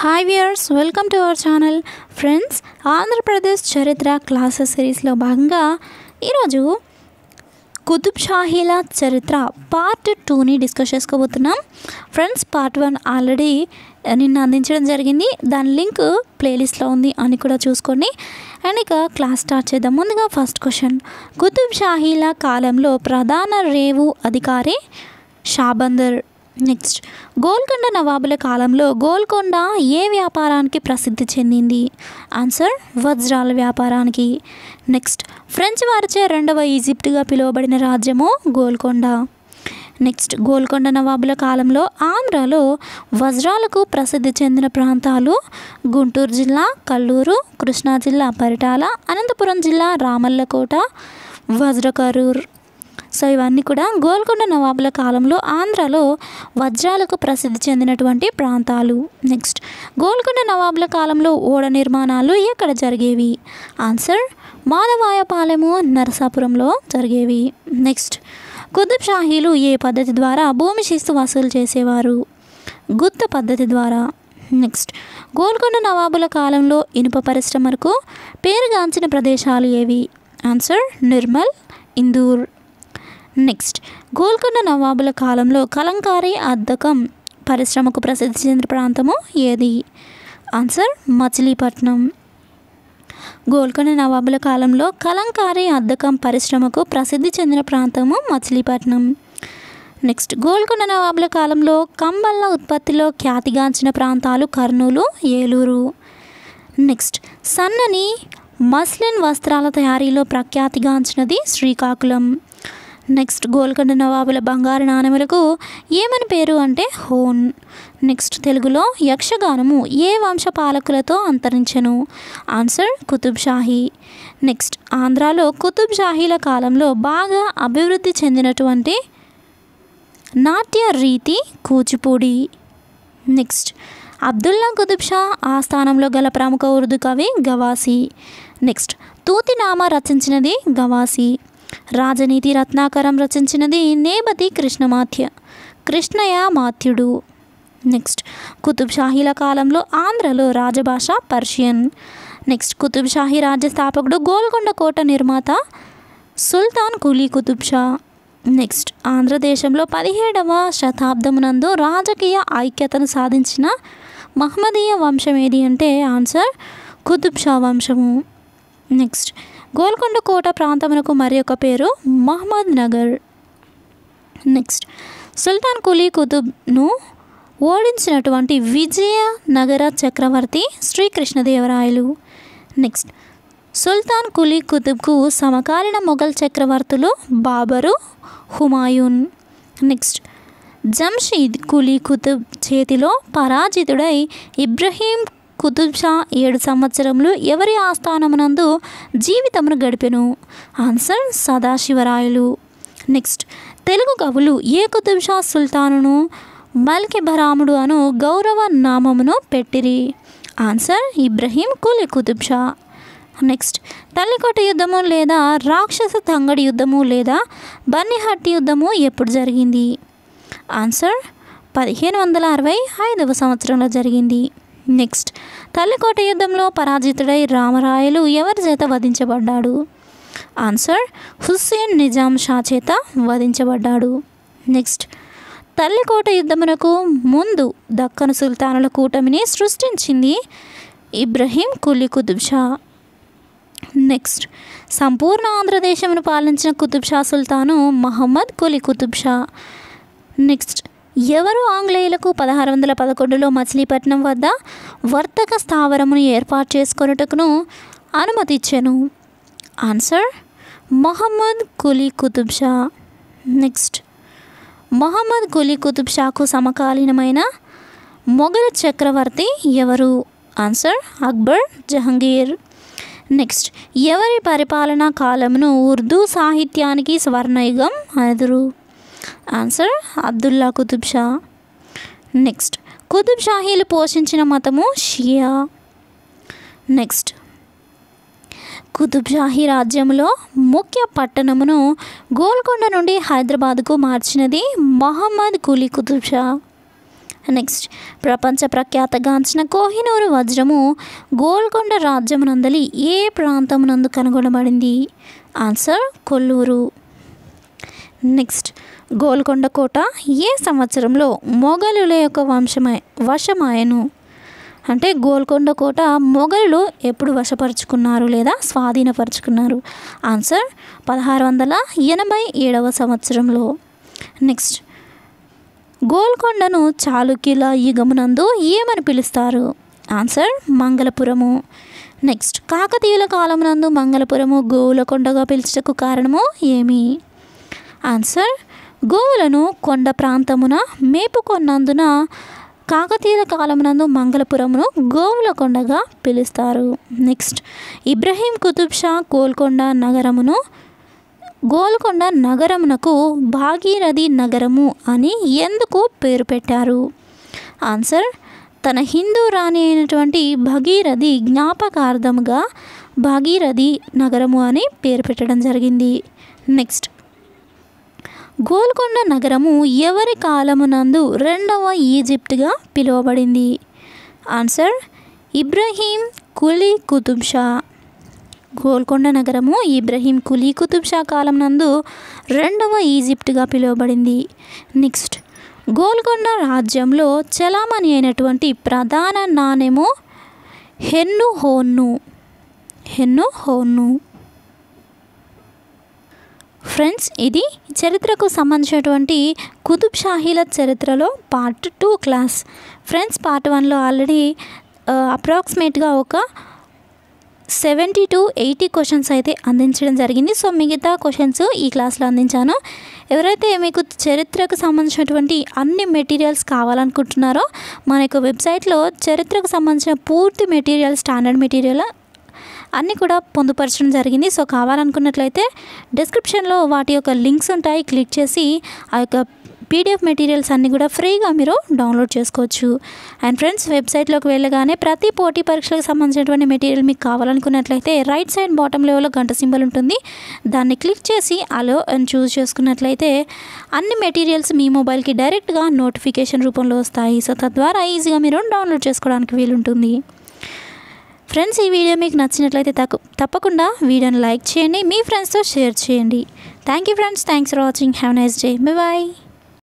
hi viewers welcome to our channel friends Andhra Pradesh చరిత్ర classes సిరీస్లో భాగంగా ఈరోజు కుతుబ్ షాహీల చరిత్ర పార్ట్ టూని డిస్కస్ చేసుకోబోతున్నాం ఫ్రెండ్స్ పార్ట్ వన్ ఆల్రెడీ నిన్న అందించడం జరిగింది దాని లింక్ ప్లేలిస్ట్లో ఉంది అని కూడా చూసుకోండి అండ్ ఇక క్లాస్ స్టార్ట్ చేద్దాం ముందుగా ఫస్ట్ క్వశ్చన్ కుతుబ్ షాహీల కాలంలో ప్రధాన రేవు అధికారి షాబందర్ నెక్స్ట్ గోల్కొండ నవాబుల కాలంలో గోల్కొండ ఏ వ్యాపారానికి ప్రసిద్ధి చెందింది ఆన్సర్ వజ్రాల వ్యాపారానికి నెక్స్ట్ ఫ్రెంచ్ వారిచే రెండవ ఈజిప్ట్గా పిలువబడిన రాజ్యము గోల్కొండ నెక్స్ట్ గోల్కొండ నవాబుల కాలంలో ఆంధ్రాలో వజ్రాలకు ప్రసిద్ధి చెందిన ప్రాంతాలు గుంటూరు జిల్లా కల్లూరు కృష్ణా జిల్లా పరిటాల అనంతపురం జిల్లా రామల్లకోట వజ్రకరూర్ సో ఇవన్నీ కూడా గోల్కొండ నవాబుల కాలంలో ఆంధ్రాలో వజ్రాలకు ప్రసిద్ధి చెందినటువంటి ప్రాంతాలు నెక్స్ట్ గోల్కొండ నవాబుల కాలంలో ఓడ నిర్మాణాలు ఎక్కడ జరిగేవి ఆన్సర్ మాధవాయపాలెము నరసాపురంలో జరిగేవి నెక్స్ట్ కుతుబ్ షాహీలు ఏ పద్ధతి ద్వారా భూమి శిస్తు వసూలు చేసేవారు గుత్త పద్ధతి ద్వారా నెక్స్ట్ గోల్కొండ నవాబుల కాలంలో ఇనుప పరిశ్రమకు పేరుగాంచిన ప్రదేశాలు ఏవి ఆన్సర్ నిర్మల్ ఇందూర్ నెక్స్ట్ గోల్కొండ నవాబుల కాలంలో కలంకారీ అద్దకం పరిశ్రమకు ప్రసిద్ధి చెందిన ప్రాంతము ఏది ఆన్సర్ మచిలీపట్నం గోల్కొండ నవాబుల కాలంలో కలంకారీ అద్దకం పరిశ్రమకు ప్రసిద్ధి చెందిన ప్రాంతము మచిలీపట్నం నెక్స్ట్ గోల్కొండ నవాబుల కాలంలో కంబళ్ళ ఉత్పత్తిలో ఖ్యాతిగాంచిన ప్రాంతాలు కర్నూలు ఏలూరు నెక్స్ట్ సన్నని మస్లిన్ వస్త్రాల తయారీలో ప్రఖ్యాతిగాంచినది శ్రీకాకుళం నెక్స్ట్ గోల్కొండ నవాబుల బంగారు నాణెములకు ఏమని పేరు అంటే హోన్ నెక్స్ట్ తెలుగులో యక్షగానము ఏ వంశ పాలకులతో అంతరించెను ఆన్సర్ కుతుబ్ షాహీ నెక్స్ట్ ఆంధ్రాలో కుతుబ్ షాహీల కాలంలో బాగా అభివృద్ధి చెందినటువంటి నాట్య రీతి కూచిపూడి నెక్స్ట్ అబ్దుల్లా కుతుబ్ షా ఆస్థానంలో గల ప్రముఖ ఉర్దూ కవి గవాసి నెక్స్ట్ తూతినామా రచించినది గవాసి రాజనీతి రత్నాకరం రచించినది నేబతి కృష్ణమాథ్య కృష్ణయ మాథ్యుడు నెక్స్ట్ కుతుబ్ షాహీల కాలంలో ఆంధ్రలో రాజభాష పర్షియన్ నెక్స్ట్ కుతుబ్ షాహీ రాజ్య స్థాపకుడు గోల్కొండ కోట నిర్మాత సుల్తాన్ కులీ కుతుబ్ షా నెక్స్ట్ ఆంధ్రదేశంలో పదిహేడవ శతాబ్దమునందు రాజకీయ ఐక్యతను సాధించిన మహమ్మదీయ వంశం ఏది అంటే ఆన్సర్ కుతుబ్ షా వంశము నెక్స్ట్ గోల్కొండ కోట ప్రాంతమునకు మరి ఒక పేరు మహమ్మద్ నగర్ నెక్స్ట్ సుల్తాన్ కులీ కుతుబ్ను ఓడించినటువంటి విజయ నగర చక్రవర్తి శ్రీకృష్ణదేవరాయలు నెక్స్ట్ సుల్తాన్ కులీ కుతుబ్కు సమకాలీన మొఘల్ చక్రవర్తులు బాబరు హుమాయూన్ నెక్స్ట్ జంషీద్ కులీ కుతుబ్ చేతిలో పరాజితుడై ఇబ్రహీం కుతుబ్ షా ఏడు సంవత్సరములు ఎవరి ఆస్థానమునందు జీవితమును గడిపెను ఆన్సర్ సదాశివరాయలు నెక్స్ట్ తెలుగు కవులు ఏ కుతుబ్ షా సుల్తానును మల్కెబరాముడు అను గౌరవ నామమును పెట్టిరి ఆన్సర్ ఇబ్రహీం కులి కుతుబ్ షా నెక్స్ట్ తల్లికోట యుద్ధము లేదా రాక్షస తంగడి యుద్ధము లేదా బన్నిహట్టి యుద్ధము ఎప్పుడు జరిగింది ఆన్సర్ పదిహేను వందల అరవై ఐదవ సంవత్సరంలో జరిగింది నెక్స్ట్ తల్లికోట యుద్ధంలో పరాజితుడై రామరాయలు ఎవరి చేత వధించబడ్డాడు ఆన్సర్ హుస్సేన్ నిజాం షా చేత వధించబడ్డాడు నెక్స్ట్ తల్లికోట యుద్ధమునకు ముందు దక్కను సుల్తానుల కూటమిని సృష్టించింది ఇబ్రహీం కులీ కుతుబ్ షా నెక్స్ట్ సంపూర్ణ ఆంధ్రదేశమును పాలించిన కుతుబ్ షా సుల్తాను మహమ్మద్ కులీ కుతుబ్ షా నెక్స్ట్ ఎవరు ఆంగ్లేయులకు పదహారు వందల పదకొండులో మచిలీపట్నం వద్ద వర్తక స్థావరమును ఏర్పాటు చేసుకొనుటకును అనుమతి ఇచ్చాను ఆన్సర్ మొహమ్మద్ కులీ కుతుబ్ షా నెక్స్ట్ మొహమ్మద్ కులీ కుతుబ్ షాకు సమకాలీనమైన మొఘల్ చక్రవర్తి ఎవరు ఆన్సర్ అక్బర్ జహంగీర్ నెక్స్ట్ ఎవరి పరిపాలనా కాలమును ఉర్దూ సాహిత్యానికి స్వర్ణయుగం అనుదురు ఆన్సర్ అబ్దుల్లా కుతుబ్ షా నెక్స్ట్ కుతుబ్ షాహీలు పోషించిన మతము షియా నెక్స్ట్ కుతుబ్ షాహీ రాజ్యంలో ముఖ్య పట్టణమును గోల్కొండ నుండి హైదరాబాద్కు మార్చినది మహమ్మద్ కులీ కుతుబ్ షా నెక్స్ట్ ప్రపంచ ప్రఖ్యాతగాంచిన కోహినూరు వజ్రము గోల్కొండ రాజ్యమునందలి ఏ ప్రాంతమునందు కనుగొనబడింది ఆన్సర్ కొల్లూరు నెక్స్ట్ గోల్కొండ కోట ఏ సంవత్సరంలో మొఘలుల యొక్క వంశమై వశమాయను అంటే గోల్కొండ కోట మొఘలులు ఎప్పుడు వశపరుచుకున్నారు లేదా స్వాధీనపరుచుకున్నారు ఆన్సర్ పదహారు వందల ఎనభై ఏడవ సంవత్సరంలో నెక్స్ట్ గోల్కొండను చాళుక్యుల యుగమునందు ఏమని పిలుస్తారు ఆన్సర్ మంగళపురము నెక్స్ట్ కాకతీయుల కాలమునందు మంగళపురము గోవులకొండగా పిలుచుటకు కారణము ఏమి ఆన్సర్ గోవులను కొండ ప్రాంతమున మేపుకొన్నందున కాకతీయుల కాలమునందు మంగళపురమును గోవుల కొండగా పిలుస్తారు నెక్స్ట్ ఇబ్రహీం కుతుబ్ షా గోల్కొండ నగరమును గోల్కొండ నగరమునకు భాగీరథి నగరము అని ఎందుకు పేరు పెట్టారు ఆన్సర్ తన హిందూ రాణి అయినటువంటి భగీరథి జ్ఞాపకార్థముగా భాగీరథి నగరము అని పేరు పెట్టడం జరిగింది నెక్స్ట్ గోల్కొండ నగరము ఎవరి కాలమునందు రెండవ ఈజిప్ట్గా పిలువబడింది ఆన్సర్ ఇబ్రహీం కులీ కుతుబ్ షా గోల్కొండ నగరము ఇబ్రహీం కులీ కుతుబ్ షా కాలం నందు రెండవ ఈజిప్ట్గా పిలువబడింది నెక్స్ట్ గోల్కొండ రాజ్యంలో చలామణి అయినటువంటి ప్రధాన నాణెము హెన్ను హోన్ను హెన్ను హోన్ను ఫ్రెండ్స్ ఇది చరిత్రకు సంబంధించినటువంటి కుతుబ్ షాహీల చరిత్రలో part two class friends part వన్లో ఆల్రెడీ అప్రాక్సిమేట్గా ఒక సెవెంటీ టు ఎయిటీ క్వశ్చన్స్ అయితే అందించడం జరిగింది సో మిగతా క్వశ్చన్స్ ఈ క్లాస్లో అందించాను ఎవరైతే మీకు చరిత్రకు సంబంధించినటువంటి అన్ని మెటీరియల్స్ కావాలనుకుంటున్నారో మన యొక్క వెబ్సైట్లో చరిత్రకు సంబంధించిన పూర్తి మెటీరియల్ స్టాండర్డ్ మెటీరియల్ అన్నీ కూడా పొందుపరచడం జరిగింది సో కావాలనుకున్నట్లయితే డిస్క్రిప్షన్లో వాటి యొక్క లింక్స్ ఉంటాయి క్లిక్ చేసి ఆ యొక్క పీడిఎఫ్ మెటీరియల్స్ అన్నీ కూడా ఫ్రీగా మీరు డౌన్లోడ్ చేసుకోవచ్చు అండ్ ఫ్రెండ్స్ వెబ్సైట్లోకి వెళ్ళగానే ప్రతి పోటీ పరీక్షలకు సంబంధించినటువంటి మెటీరియల్ మీకు కావాలనుకున్నట్లయితే రైట్ సైడ్ బాటమ్ లెవెల్లో గంట సింబల్ ఉంటుంది దాన్ని క్లిక్ చేసి అలో అని చూస్ చేసుకున్నట్లయితే అన్ని మెటీరియల్స్ మీ మొబైల్కి డైరెక్ట్గా నోటిఫికేషన్ రూపంలో వస్తాయి సో తద్వారా ఈజీగా మీరు డౌన్లోడ్ చేసుకోవడానికి వీలుంటుంది ఫ్రెండ్స్ ఈ వీడియో మీకు నచ్చినట్లయితే తక్కు తప్పకుండా వీడియోని లైక్ చేయండి మీ ఫ్రెండ్స్తో షేర్ చేయండి thank you friends thanks for watching have nice day bye